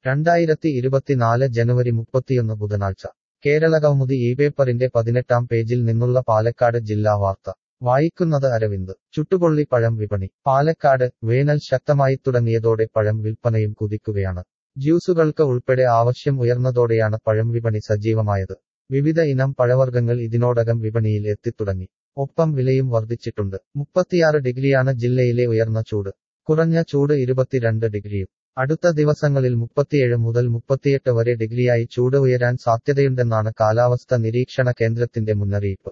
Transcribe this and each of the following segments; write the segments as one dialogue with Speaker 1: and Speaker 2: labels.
Speaker 1: രണ്ടായിരത്തി ഇരുപത്തിനാല് ജനുവരി മുപ്പത്തിയൊന്ന് ബുധനാഴ്ച കേരളകൗമുദി ഈ പേപ്പറിന്റെ പതിനെട്ടാം പേജിൽ നിന്നുള്ള പാലക്കാട് ജില്ലാ വാർത്ത വായിക്കുന്നത് അരവിന്ദ് ചുട്ടുപൊള്ളി പഴം വിപണി പാലക്കാട് വേനൽ ശക്തമായി തുടങ്ങിയതോടെ പഴം വിൽപ്പനയും കുതിക്കുകയാണ് ജ്യൂസുകൾക്ക് ഉൾപ്പെടെ ആവശ്യം ഉയർന്നതോടെയാണ് പഴം വിപണി സജീവമായത് വിവിധ ഇനം പഴവർഗ്ഗങ്ങൾ ഇതിനോടകം വിപണിയിൽ എത്തിത്തുടങ്ങി ഒപ്പം വിലയും വർദ്ധിച്ചിട്ടുണ്ട് മുപ്പത്തിയാറ് ഡിഗ്രിയാണ് ജില്ലയിലെ ഉയർന്ന ചൂട് കുറഞ്ഞ ചൂട് ഇരുപത്തിരണ്ട് ഡിഗ്രിയും അടുത്ത ദിവസങ്ങളിൽ മുപ്പത്തിയേഴ് മുതൽ മുപ്പത്തിയെട്ട് വരെ ഡിഗ്രിയായി ചൂട് ഉയരാൻ സാധ്യതയുണ്ടെന്നാണ് കാലാവസ്ഥ നിരീക്ഷണ കേന്ദ്രത്തിന്റെ മുന്നറിയിപ്പ്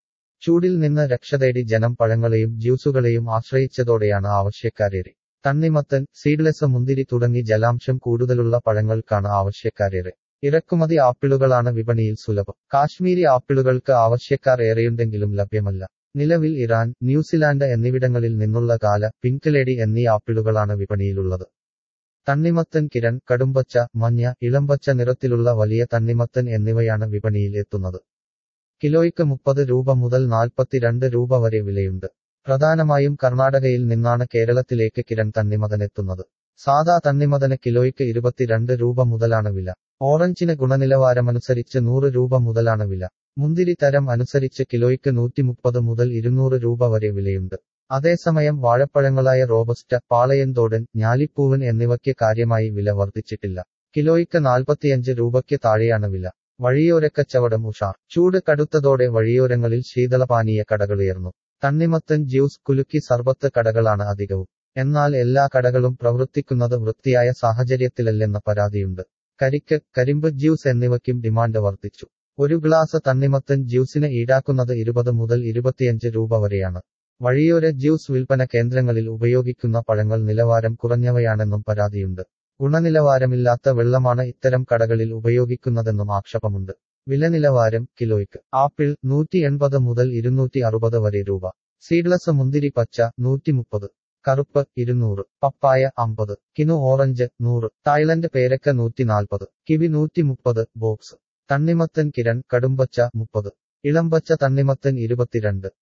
Speaker 1: ചൂടിൽ നിന്ന് രക്ഷതേടി ജനം പഴങ്ങളെയും ജ്യൂസുകളെയും ആശ്രയിച്ചതോടെയാണ് ആവശ്യക്കാരേറെ തണ്ണിമത്തൻ സീഡ്ലെസ് മുന്തിരി തുടങ്ങി ജലാംശം കൂടുതലുള്ള പഴങ്ങൾക്കാണ് ആവശ്യക്കാരേറെ ഇറക്കുമതി ആപ്പിളുകളാണ് വിപണിയിൽ സുലഭം കാശ്മീരി ആപ്പിളുകൾക്ക് ആവശ്യക്കാർ ഏറെയുണ്ടെങ്കിലും ലഭ്യമല്ല നിലവിൽ ഇറാൻ ന്യൂസിലാൻഡ് എന്നിവിടങ്ങളിൽ നിന്നുള്ള കാല പിങ്ക് ലേഡി എന്നീ ആപ്പിളുകളാണ് വിപണിയിലുള്ളത് തണ്ണിമത്തൻ കിരൺ കടുംപച്ച മഞ്ഞ ഇളംപച്ച നിറത്തിലുള്ള വലിയ തണ്ണിമത്തൻ എന്നിവയാണ് വിപണിയിൽ എത്തുന്നത് കിലോയ്ക്ക് മുപ്പത് രൂപ മുതൽ നാൽപ്പത്തിരണ്ട് രൂപ വരെ വിലയുണ്ട് പ്രധാനമായും കർണാടകയിൽ നിന്നാണ് കേരളത്തിലേക്ക് കിരൺ തണ്ണിമതനെത്തുന്നത് സാദാ തണ്ണിമതന് കിലോയ്ക്ക് ഇരുപത്തിരണ്ട് രൂപ മുതലാണ് വില ഓറഞ്ചിന് ഗുണനിലവാരമനുസരിച്ച് നൂറ് രൂപ മുതലാണ് വില മുന്തിരി തരം അനുസരിച്ച് കിലോയ്ക്ക് നൂറ്റിമുപ്പത് മുതൽ ഇരുന്നൂറ് രൂപ വരെ വിലയുണ്ട് അതേസമയം വാഴപ്പഴങ്ങളായ റോബസ്റ്റ പാളയന്തോടൻ ഞാലിപ്പൂവൻ എന്നിവയ്ക്ക് കാര്യമായി വില വർദ്ധിച്ചിട്ടില്ല കിലോയ്ക്ക് നാൽപ്പത്തിയഞ്ച് രൂപയ്ക്ക് താഴെയാണ് വില വഴിയോരക്കച്ചവടം ഉഷാർ ചൂട് കടുത്തതോടെ വഴിയോരങ്ങളിൽ ശീതളപാനീയ കടകളുയർന്നു തണ്ണിമത്തൻ ജ്യൂസ് കുലുക്കി സർബത്ത് കടകളാണ് അധികവും എന്നാൽ എല്ലാ കടകളും പ്രവർത്തിക്കുന്നത് വൃത്തിയായ സാഹചര്യത്തിലല്ലെന്ന പരാതിയുണ്ട് കരിക്ക് കരിമ്പ് ജ്യൂസ് എന്നിവയ്ക്കും ഡിമാൻഡ് വർദ്ധിച്ചു ഒരു ഗ്ലാസ് തണ്ണിമത്തൻ ജ്യൂസിന് ഈടാക്കുന്നത് ഇരുപത് മുതൽ ഇരുപത്തിയഞ്ച് രൂപ വരെയാണ് വഴിയോര ജ്യൂസ് വിൽപ്പന കേന്ദ്രങ്ങളിൽ ഉപയോഗിക്കുന്ന പഴങ്ങൾ നിലവാരം കുറഞ്ഞവയാണെന്നും പരാതിയുണ്ട് ഗുണനിലവാരമില്ലാത്ത വെള്ളമാണ് ഇത്തരം കടകളിൽ ഉപയോഗിക്കുന്നതെന്നും ആക്ഷേപമുണ്ട് വില നിലവാരം കിലോയ്ക്ക് ആപ്പിൾ നൂറ്റി എൺപത് മുതൽ ഇരുന്നൂറ്റി അറുപത് വരെ രൂപ സീഡ്ലസ് മുന്തിരി പച്ച നൂറ്റി മുപ്പത് കറുപ്പ് ഇരുന്നൂറ് പപ്പായ അമ്പത് കിനു ഓറഞ്ച് നൂറ് തായ്ലൻഡ് പേരക്ക നൂറ്റി നാൽപ്പത് കിവി നൂറ്റി മുപ്പത് ബോക്സ് തണ്ണിമത്തൻ കിരൺ കടുംപച്ച മുപ്പത് ഇളംപച്ച തണ്ണിമത്തൻ ഇരുപത്തിരണ്ട്